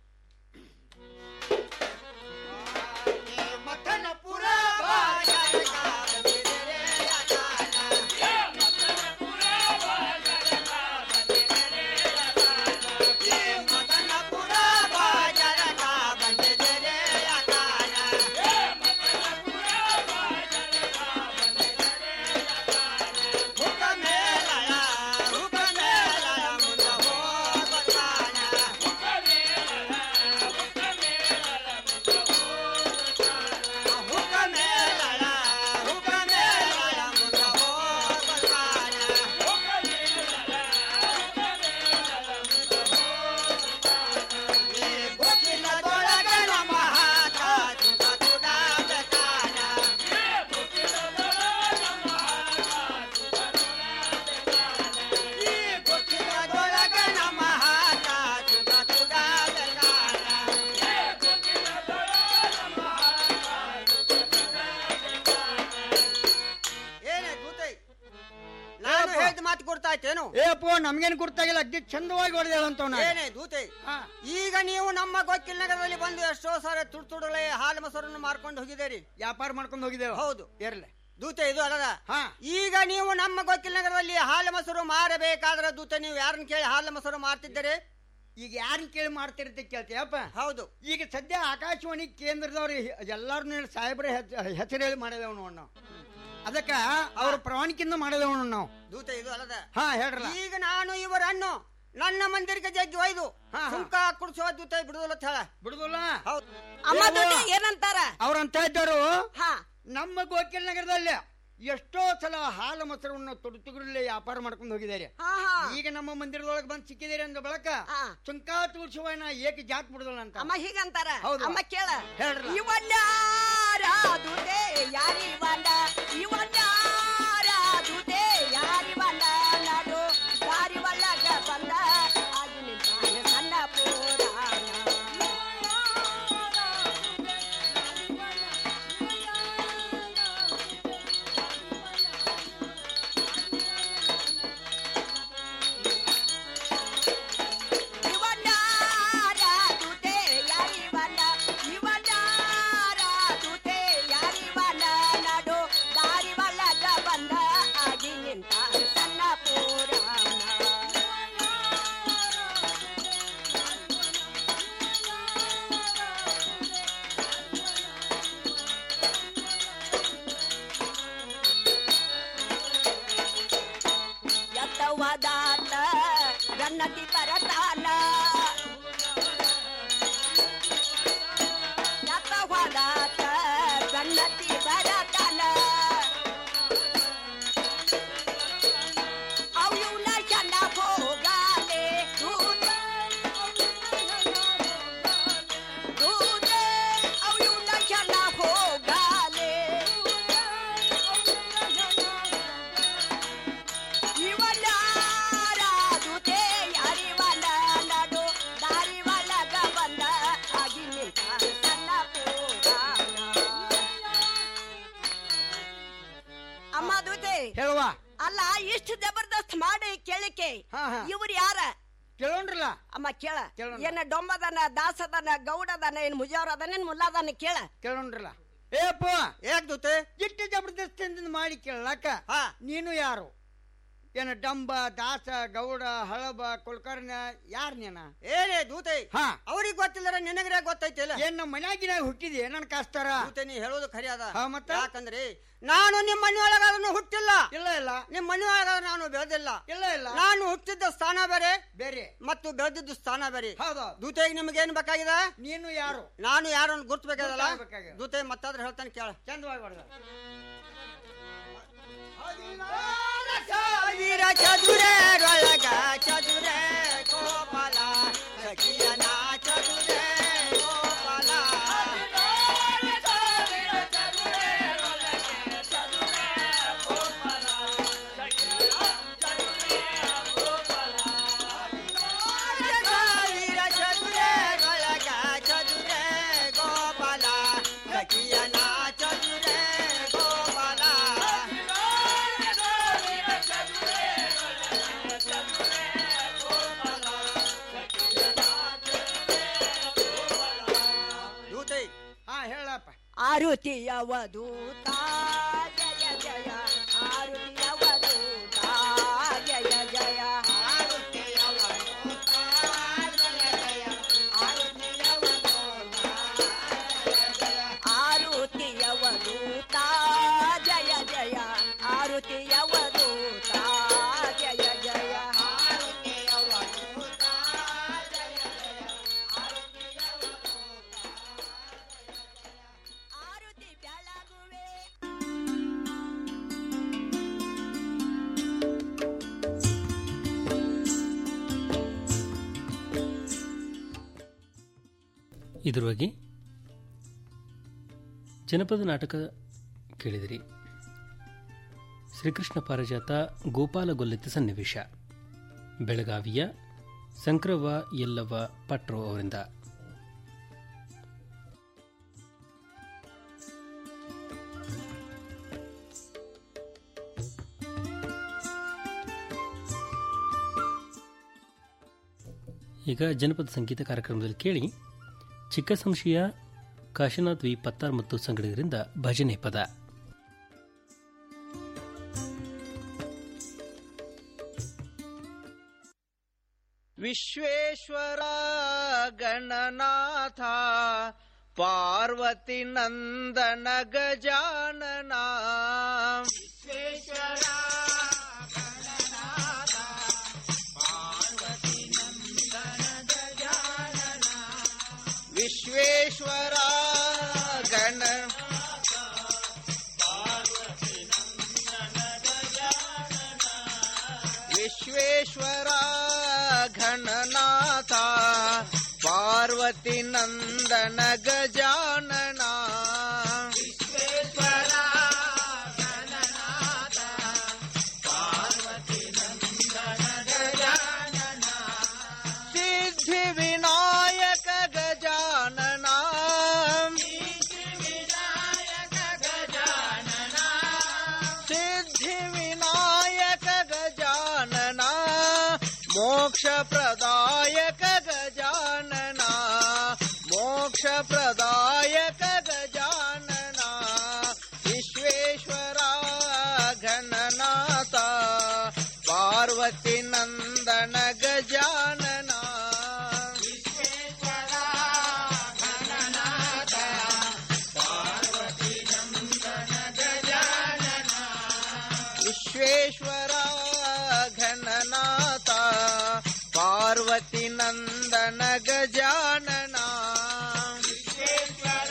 ಏನೇ ದೂತೈ ನಾನು ಹೇಳಿದ ಮಾತು ಗುರ್ತಾಯ್ತೇನು ಏ ಅಪ್ಪ ನಮ್ಗೇನ್ ಗುರ್ತಾಗಿಲ್ಲ ಅಗ್ದಿ ಚಂದವಾಗಿ ಹೊಡೆದೇಳಂತವನ ಏನೇ ದೂತೆ ಈಗ ನೀವು ನಮ್ಮ ಗೊಕ್ಕಿಲ್ ನಗರದಲ್ಲಿ ಬಂದು ಎಷ್ಟೋ ಸಾರಿ ತುಡು ತುಡುಳೆ ಹಾಲು ಮೊಸರನ್ನು ಮಾರ್ಕೊಂಡು ಹೋಗಿದ್ದೀರಿ ವ್ಯಾಪಾರ ಮಾಡ್ಕೊಂಡು ಹೋಗಿದ್ದೇವೆ ಹೌದು ಇರ್ಲಿ ದೂತೆ ಇದು ಅಲ್ಲದ ಹಾ. ಈಗ ನೀವು ನಮ್ಮ ಗೊಕ್ಕಿಲ್ ನಗರದಲ್ಲಿ ಹಾಲು ಮೊಸರು ಮಾರಬೇಕಾದ್ರೆ ದೂತೆ ನೀವು ಯಾರನ್ನ ಕೇಳಿ ಹಾಲು ಮೊಸರು ಮಾರ್ತಿದ್ದೀರಿ ಈಗ ಯಾರನ್ನ ಕೇಳಿ ಮಾಡ್ತಿರುತ್ತೆ ಕೇಳ್ತೀಯಪ್ಪ ಹೌದು ಈಗ ಸದ್ಯ ಆಕಾಶವಾಣಿ ಕೇಂದ್ರದವ್ರು ಸಾಹೇಬ್ರ ಸಾಹೇಬ್ರ ಹೆಸರು ಹೇಳಿ ಮಾಡಿದೇವ್ ನೋಡ್ ನಾವು ಅದಕ್ಕ ಅವ್ರ ಪ್ರವಾಣಿಕಿಂದ ಮಾಡಿದೇವ್ ನೋಡ್ ನಾವು ದೂತೆ ಇದು ಅಲ್ಲದ ಹಾ ಹೇಳ್ರಲ್ಲ ಈಗ ನಾನು ಇವರನ್ನು ನನ್ನ ಮಂದಿರಕ್ಕೆ ಜಗ್ಗಿ ಒಯ್ದು ಹಾ, ಹಾ. ಸುಂಕ ಕುಡಿಸುವ ದೂತೆ ಬಿಡುದಿಲ್ಲ ಅಂತ ಹೇಳ ಬಿಡುದಿಲ್ಲ ಹೌದು ಅಮ್ಮ ಏವ್ವ? ದೊಡ್ಡ ಏನಂತಾರ ಅವ್ರಂತ ಇದ್ದರು ಹಾ ನಮ್ಮ ಗೋಕಿಲ್ ನಗರದಲ್ಲಿ ಎಷ್ಟೋ ಸಲ ಹಾಲು ಮೊಸರನ್ನು ತೊಡುತುಗುರಲ್ಲೇ ವ್ಯಾಪಾರ ಮಾಡ್ಕೊಂಡು ಹೋಗಿದ್ದಾರೆ ಈಗ ನಮ್ಮ ಮಂದಿರದೊಳಗೆ ಬಂದು ಸಿಕ್ಕಿದ್ದಾರೆ ಅಂದ ಬಳಕ ಚುಂಕಾ ತೂರ್ಸುವನ ಏಕ ಜಾತ್ ಬಿಡುದಲ್ಲ ಅಂತ ಅಮ್ಮ ಹೀಗಂತಾರ ಹೌದು. ಅಮ್ಮ ಕೇಳ ಹೇಳ್ರಲ್ಲ. ಇವನ್ಯಾರಾದುದೆ ಯಾರಿವನ ಇವನ್ಯಾರಾದುದೆ ಯಾರಿವನ ನಡು ದಾರಿ ಒಳಗ ಬಂದ ಆಗಿ ನಿಂತಾನೆ ಸಣ್ಣ ಪುರಾಣ ಇವನ್ಯಾರಾದುದೆ ಯಾರಿವನ ಇವನ್ಯಾರಾದುದೆ ಯಾರಿವನ ನಡು ದಾರಿ ಒಳಗ ಬಂದ ಆಗಿ ನಿಂತ ಸಣ್ಣ ಪುರಾಣ ಎತ್ತವದಾತ ಗನ್ನತಿ ಬರತಾನ ಎತ್ತವದಾತ ಗನ್ನತಿ ಬರತಾನ ಅವ್ಯುನ ಚಂದ ಹೋಗಾಲೆ ದೂತ ದೂತ ಅವ್ಯುನ ಚಂದ ಹೋಗಾಲೆ ಇವನಾರಾದುತೆ ಯಾರಿವನ ನಡು ದಾರಿ ಒಳಗ ಬಂದ ಆಗಿ ನಿಂತ ಸಣ್ಣ ಪುರಾಣ ಅಮ್ಮ ದೂತೆ ಹೇಳುವ ಅಲ್ಲ ಇಷ್ಟು ಜಬರ್ದಸ್ತ್ ಮಾಡಿ ಕೇಳಿಕೆ ಇವ್ರು ಯಾರ ಕೇಳೋಣ್ರಲ್ಲ ಅಮ್ಮ ಕೇಳ ಕೇಳೋಣ. ಏನ ಡೊಂಬದನ ದಾಸದನ ಗೌಡದನ ಏನ್ ಮುಜಾವರ ಅದನ ಏನ್ ಮುಲ್ಲಾದನ ಕೇಳ ಕೇಳೋಣ್ರಲ್ಲ ಏಪ್ಪ ಯಾಕೆ ದೂತೆ ಇಟ್ಟು ಜಬರ್ದಸ್ತಿಯಿಂದ ಮಾಡಿ ಕೇಳಕ್ಕ ನೀನು ಯಾರು ಏನ ಡಂಬ ದಾಸ ಗೌಡ ಹಳಬ ಕುಲಕರ್ಣ ಯಾರ್ ನೀನ ಏನೇ ದೂತೆ ಹಾ ಅವ್ರಿಗೆ ಗೊತ್ತಿಲ್ಲರ ನಿನಗ್ರೆ ಗೊತ್ತೈತಿಲ್ಲ ಏನ್ ನಮ್ಮ ಮನ್ಯಾಗಿನ ಹುಟ್ಟಿದೆ ನನ್ ಕಾಸ್ತಾರ ದೂತೆ ನೀ ಹೇಳೋದು ಖರಿ ಅದ ಹಾ, ಮತ್ತ? ಯಾಕಂದ್ರೆ ನಾನು ನಿಮ್ಮ ಮನೆಯೊಳಗಾದ್ರೂ ಹುಟ್ಟಿಲ್ಲ ಇಲ್ಲ ಇಲ್ಲ ನಿಮ್ಮ ಮನೆಯೊಳಗಾದ್ರೂ ನಾನು ಬೆಳೆದಿಲ್ಲ ಇಲ್ಲ ಇಲ್ಲ ನಾನು ಹುಟ್ಟಿದ್ದ ಸ್ಥಾನ ಬೇರೆ ಬೇರೆ ಮತ್ತು ಬೆಳೆದಿದ್ದು ಸ್ಥಾನ ಬೇರೆ ಹೌದು ದೂತೆಗೆ ನಿಮ್ಗೆ ಏನ್ ಬೇಕಾಗಿದೆ ನೀನು ಯಾರು ನಾನು ಯಾರನ್ನು ಗುರ್ತ್ಬೇಕಾಗಲ್ಲ ಗುರ್ತಾಗ್ಬೇಕಾಗಿದೆ. ದೂತೆ ಮತ್ತಾದ್ರೆ ಹೇಳ್ತಾನೆ ಕೇಳ ಚಂದವಾಗಿ ಮಾಡ್ದ ವೀರ ಚದುರೊಳಗ ಚದುರೆ ಗೋಪಾಲ ಸಖಿಯನ ಚದುರೆ ಗೋಪಾಲ ವೀರ ಚದುರೊಳಗ ಚದುರೆ ಗೋಪಾಲ ಸಖಿಯನ ಚದುರೆ ಗೋಪಾಲ ದೂತೆ ಹಾ ಹೇಳಪ್ಪ ಆರುತಿಯವದೂತ ಜಯ ಜಯ ಆರುತಿಯವದೂತ ಜಯ ಜಯ ಆರುತಿಯವದೂತ ಜಯ ಜಯ ಆರುತಿಯವದೂತ ಜಯ ಜಯ ಆರುತಿ ಬೆಳಗುವೆ ಇದುವರೆಗೆ ಜನಪದ ನಾಟಕ ಕೇಳಿದಿರಿ ಶ್ರೀಕೃಷ್ಣ ಪಾರಿಜಾತ ಗೋಪಾಲ ಗೊಲ್ಲೆತ್ತ ಸನ್ನಿವೇಶ ಬೆಳಗಾವಿಯ ಸಂಕ್ರವ ಯಲ್ಲವ ಪಟ್ರೋ ಅವರಿಂದ ಈಗ ಜನಪದ ಸಂಗೀತ ಕಾರ್ಯಕ್ರಮದಲ್ಲಿ ಕೇಳಿ ಚಿಕ್ಕ ಸಂಶಯ ಕಾಶಿನಾಥ್ ವಿ ಪತ್ತಾರ್ ಮತ್ತು ಸಂಗಡಿಗರಿಂದ ಭಜನೆ ಪದ ವಿಶ್ವೇಶ್ವರ ಗಣನಾಥ ಪಾರ್ವತಿ ನಂದನ ಗಜಾನನ ವಿಶ್ವೇಶ್ವರ ಗಣನಾಥ ಪಾರ್ವತಿ ನಂದನ ಗಜಾನನ ವಿಶ್ವೇಶ್ವರ ಗಣ ಪಾರ್ವತಿ ನಂದನ ಪಾರ್ವತಿ ನಂದನ ಗಜಾನನ ವಿಶ್ವೇಶ್ವರ ಗಣನಾಥ ಪಾರ್ವತಿ ನಂದನ ಗಜಾನನ ಸಿದ್ಧಿ ವಿನಾಯಕ ಗಜಾನನ ಸಿದ್ಧಿ ವಿನಾಯಕ ಗಜಾನನ ಮೋಕ್ಷ ಪ್ರದಾಯಕ ಗಜಾನನ ಮೋಕ್ಷ ಪ್ರದಾಯಕ ಗಜಾನನ ವಿಶ್ವೇಶ್ವರ ಘನನಾಥ ಪಾರ್ವತಿ ನಂದನ ಗಜಾನನ ವಿಶ್ವೇಶ್ವರ ಘನನಾಥ ಪಾರ್ವತಿ ನಂದನ ಗಜಾನನ ವಿಶ್ವೇಶ್ವರ ಘನನಾಥ ಪಾರ್ವತಿ ನಂದನ ಗಜಾನನ ವಿಶ್ವೇಶ್ವರ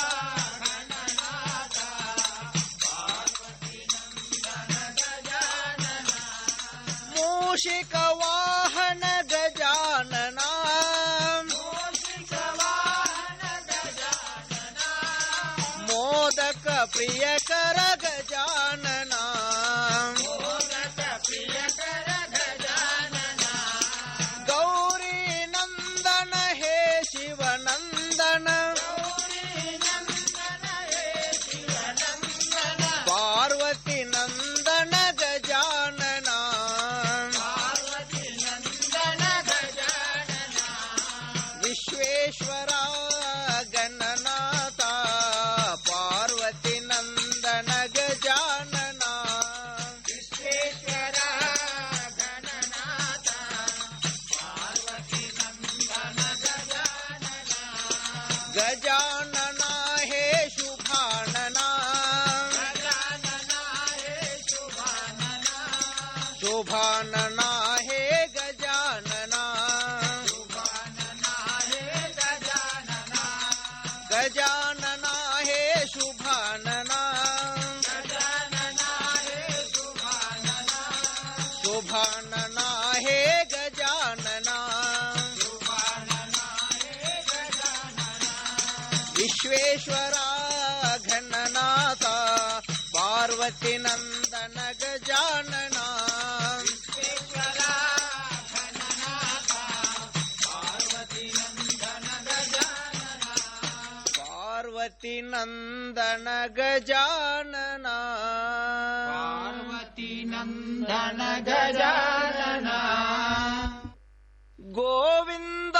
ಘನನಾಥ ಪಾರ್ವತಿ ನಂದನ ಗಜಾನನ ಮೂಷಿಕ ವಾಹನ ಗಜಾನನ ಮೂಷಿಕ ವಾಹನ ಗಜಾನನ ಮೋದಕ ಪ್ರಿಯಕರ ಗಜಾನನ ಮೋದಕ ಪ್ರಿಯಕರ ಗಜಾನನ ಗೌರಿ ನಂದನ ಹೇ ಶಿವನಂದನ ಪಾರ್ವತಿ ನಂದನ ಗಜಾನನ ಪಾರ್ವತಿ ನಂದನ ಗಜಾನನ ವಿಶ್ವೇಶ್ವರ ಗಣನಾಥ ಪಾರ್ವತಿ ನಂದನ ಗಜಾನನ ವಿಶ್ವೇಶ್ವರ ಗಣನಾಥ ಪಾರ್ವತಿ ನಂದನ ಗಜಾನನ ಗಜಾನನ ಹೇ ಶುಭಾನನ ಗಜಾನನ ಹೇ ಶುಭಾನನ ಶುಭಾನನ ಹೇ ಗಜಾನನ ಶುಭಾನನ ಹೇ ಗಜಾನನ ಗಜಾನನ ಹೇ ಶುಭಾನನ ಗಜಾನನ ಹೇ ಶುಭಾನನ ಶುಭಾನನ ಹೇ ಗಜಾನನ ಶುಭಾನನ ಹೇ ಗಜಾನನ ವಿಶ್ವೇಶ್ವರ ಘನನಾಥ ಪಾರ್ವತಿ ನಂದನ ಗಜಾನನ ವಿಶ್ವೇಶ್ವರ ಘನನಾಥ ಪಾರ್ವತಿ ನಂದನ ಗಜಾನನ ಪಾರ್ವತಿ ನಂದನ ಗಜಾನನ ಪಾರ್ವತಿ ನಂದನ ಗಜಾನನ ಗೋವಿಂದ